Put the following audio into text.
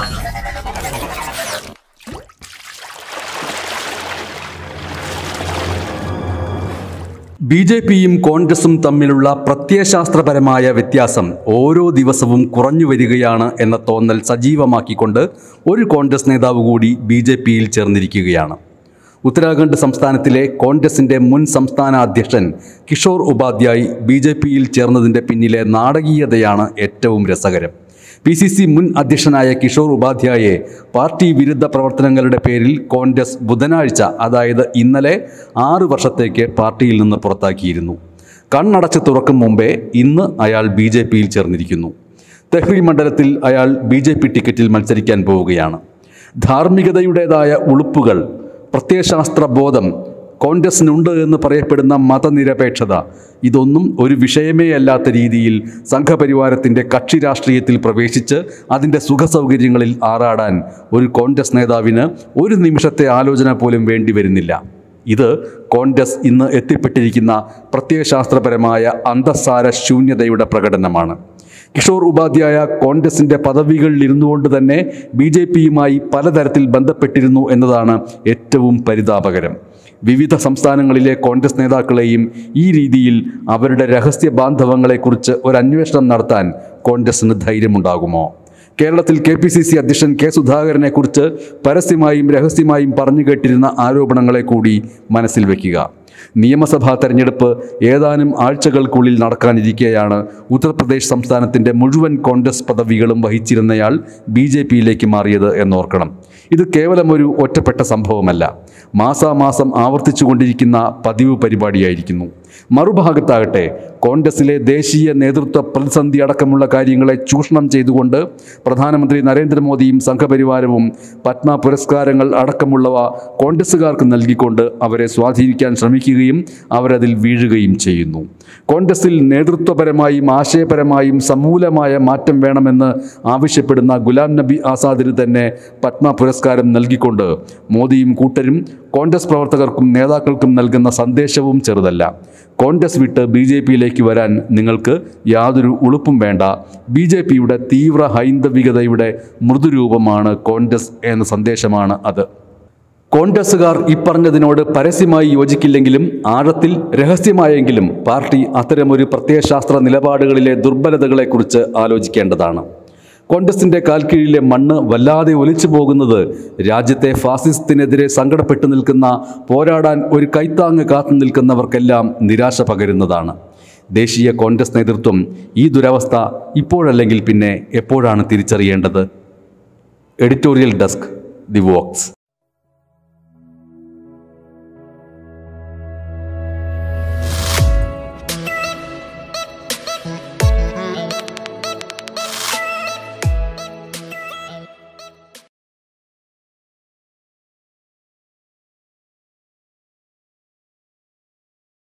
B J പിയും കോൺഗ്രസും തമ്മിലുള്ള പ്രത്യയശാസ്ത്രപരമായ വ്യത്യാസം ഓരോ ദിവസവും കുറഞ്ഞു വരികയാണ് എന്ന തോന്നൽ സജീവമാക്കിക്കൊണ്ട് ഒരു കോൺഗ്രസ് നേതാവ് കൂടി ബി ജെ പിയിൽ ചേർന്നിരിക്കുകയാണ് ഉത്തരാഖണ്ഡ് സംസ്ഥാനത്തിലെ കോൺഗ്രസിൻ്റെ മുൻ സംസ്ഥാന അധ്യക്ഷൻ കിഷോർ ഉപാധ്യായ് ബി ജെ പിയിൽ ചേർന്നതിൻ്റെ പിന്നിലെ നാടകീയതയാണ് ഏറ്റവും രസകരം പി സി സി മുൻ അധ്യക്ഷനായ കിഷോർ ഉപാധ്യായെ പാർട്ടി വിരുദ്ധ പ്രവർത്തനങ്ങളുടെ പേരിൽ കോൺഗ്രസ് ബുധനാഴ്ച അതായത് ഇന്നലെ ആറ് വർഷത്തേക്ക് പാർട്ടിയിൽ നിന്ന് പുറത്താക്കിയിരുന്നു കണ്ണടച്ച് തുറക്കും മുമ്പേ ഇന്ന് അയാൾ ബി ജെ പിയിൽ ചേർന്നിരിക്കുന്നു തെഹ്രി മണ്ഡലത്തിൽ അയാൾ ബി ജെ പി ടിക്കറ്റിൽ മത്സരിക്കാൻ പോവുകയാണ് ധാർമ്മികതയുടേതായ ഉളുപ്പുകൾ പ്രത്യയശാസ്ത്ര ബോധം കോൺഗ്രസിനുണ്ട് എന്ന് പറയപ്പെടുന്ന മതനിരപേക്ഷത ഇതൊന്നും ഒരു വിഷയമേ അല്ലാത്ത രീതിയിൽ സംഘപരിവാരത്തിൻ്റെ കക്ഷി രാഷ്ട്രീയത്തിൽ പ്രവേശിച്ച് അതിൻ്റെ സുഖസൗകര്യങ്ങളിൽ ആറാടാൻ ഒരു കോൺഗ്രസ് നേതാവിന് ഒരു നിമിഷത്തെ ആലോചന പോലും വേണ്ടി വരുന്നില്ല ഇത് കോൺഗ്രസ് ഇന്ന് എത്തിപ്പെട്ടിരിക്കുന്ന പ്രത്യയശാസ്ത്രപരമായ അന്തസ്സാര ശൂന്യതയുടെ പ്രകടനമാണ് കിഷോർ ഉപാധ്യായ കോൺഗ്രസിൻ്റെ പദവികളിൽ ഇരുന്നുകൊണ്ട് തന്നെ ബി ജെ പിയുമായി പലതരത്തിൽ ബന്ധപ്പെട്ടിരുന്നു എന്നതാണ് ഏറ്റവും പരിതാപകരം വിവിധ സംസ്ഥാനങ്ങളിലെ കോൺഗ്രസ് നേതാക്കളെയും ഈ രീതിയിൽ അവരുടെ രഹസ്യ ബാന്ധവങ്ങളെക്കുറിച്ച് ഒരു അന്വേഷണം നടത്താൻ കോൺഗ്രസിന് ധൈര്യമുണ്ടാകുമോ കേരളത്തിൽ കെ പി സി സി അധ്യക്ഷൻ കെ സുധാകരനെ കുറിച്ച് പരസ്യമായും രഹസ്യമായും പറഞ്ഞു കേട്ടിരുന്ന ആരോപണങ്ങളെ കൂടി മനസ്സിൽ വയ്ക്കുക നിയമസഭാ തെരഞ്ഞെടുപ്പ് ഏതാനും ആഴ്ചകൾക്കുള്ളിൽ നടക്കാനിരിക്കെയാണ് ഉത്തർപ്രദേശ് സംസ്ഥാനത്തിൻ്റെ മുഴുവൻ കോൺഗ്രസ് പദവികളും വഹിച്ചിരുന്നയാൾ ബി ജെ പിയിലേക്ക് മാറിയത് എന്നോർക്കണം ഇത് കേവലം ഒരു ഒറ്റപ്പെട്ട സംഭവമല്ല മാസാമാസം ആവർത്തിച്ചുകൊണ്ടിരിക്കുന്ന പതിവ് പരിപാടിയായിരിക്കുന്നു മറുഭാഗത്താകട്ടെ കോൺഗ്രസിലെ ദേശീയ നേതൃത്വ പ്രതിസന്ധി അടക്കമുള്ള കാര്യങ്ങളെ ചൂഷണം ചെയ്തുകൊണ്ട് പ്രധാനമന്ത്രി നരേന്ദ്രമോദിയും സംഘപരിവാരവും പത്മ പുരസ്കാരങ്ങൾ അടക്കമുള്ളവ കോൺഗ്രസ്സുകാർക്ക് നൽകിക്കൊണ്ട് അവരെ സ്വാധീനിക്കാൻ ശ്രമിക്കുകയും അവരതിൽ വീഴുകയും ചെയ്യുന്നു കോൺഗ്രസിൽ നേതൃത്വപരമായും ആശയപരമായും സമൂലമായ മാറ്റം വേണമെന്ന് ആവശ്യപ്പെടുന്ന ഗുലാം നബി ആസാദിന് തന്നെ പത്മ പുരസ്കാരം നൽകിക്കൊണ്ട് മോദിയും കൂട്ടരും കോൺഗ്രസ് പ്രവർത്തകർക്കും നേതാക്കൾക്കും നൽകുന്ന സന്ദേശവും ചെറുതല്ല കോൺഗ്രസ് വിട്ട് ബി ജെ പിയിലേക്ക് വരാൻ നിങ്ങൾക്ക് യാതൊരു ഉളുപ്പും വേണ്ട ബി ജെ പിയുടെ തീവ്ര ഹൈന്ദവികതയുടെ മൃദുരൂപമാണ് കോൺഗ്രസ് എന്ന സന്ദേശമാണ് അത് കോൺഗ്രസ്സുകാർ ഇപ്പറഞ്ഞതിനോട് പരസ്യമായി യോജിക്കില്ലെങ്കിലും ആഴത്തിൽ രഹസ്യമായെങ്കിലും പാർട്ടി അത്തരമൊരു പ്രത്യയശാസ്ത്ര നിലപാടുകളിലെ ദുർബലതകളെക്കുറിച്ച് ആലോചിക്കേണ്ടതാണ് കോൺഗ്രസിന്റെ കാൽക്കീഴിലെ മണ്ണ് വല്ലാതെ ഒലിച്ചു പോകുന്നത് രാജ്യത്തെ ഫാസിസത്തിനെതിരെ സങ്കടപ്പെട്ടു നിൽക്കുന്ന പോരാടാൻ ഒരു കൈത്താങ്ങ് കാത്തു നിൽക്കുന്നവർക്കെല്ലാം നിരാശ പകരുന്നതാണ് ദേശീയ കോൺഗ്രസ് നേതൃത്വം ഈ ദുരവസ്ഥ ഇപ്പോഴല്ലെങ്കിൽ പിന്നെ എപ്പോഴാണ് തിരിച്ചറിയേണ്ടത് എഡിറ്റോറിയൽ ഡെസ്ക് ദി വോക്സ്